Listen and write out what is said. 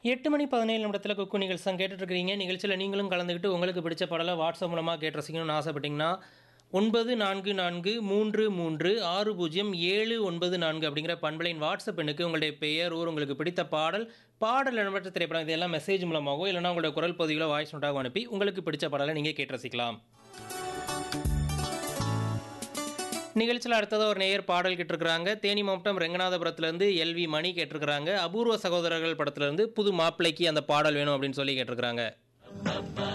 எட்டு மணி பதினேழு நிமிடத்தில் குக்கு நிகழ்ச்சி தான் கேட்டுட்ருக்கிறீங்க நிகழ்ச்சியில் நீங்களும் கலந்துக்கிட்டு உங்களுக்கு பிடிச்ச பாடலை வாட்ஸ்அப் மூலமாக கேட்டு ரசிக்கணும்னு ஆசைப்பட்டீங்கன்னா ஒன்பது நான்கு நான்கு மூன்று மூன்று ஆறு பூஜ்ஜியம் ஏழு ஒன்பது நான்கு அப்படிங்கிற பண்பலையின் வாட்ஸ்அப் எண்ணுக்கு உங்களுடைய பெயர் ஊர் உங்களுக்கு பிடித்த பாடல் பாடல் இடம்பெற்ற திரைப்படம் இதெல்லாம் மெசேஜ் மூலமாகவோ இல்லைனா உங்களுடைய குரல் பதிவுகளோ வாய்ஸ் நோட்டாக அனுப்பி உங்களுக்கு பிடிச்ச பாடலை நீங்கள் கேட்டு ரசிக்கலாம் நிகழ்ச்சியில் அடுத்ததாக ஒரு நேயர் பாடல் கேட்டிருக்கிறாங்க தேனி மாவட்டம் ரெங்கநாதபுரத்துலேருந்து எல்வி மணி கேட்டிருக்கிறாங்க அபூர்வ சகோதரர்கள் படத்துலேருந்து புது மாப்பிள்ளைக்கு அந்த பாடல் வேணும் அப்படின்னு சொல்லி கேட்டிருக்கிறாங்க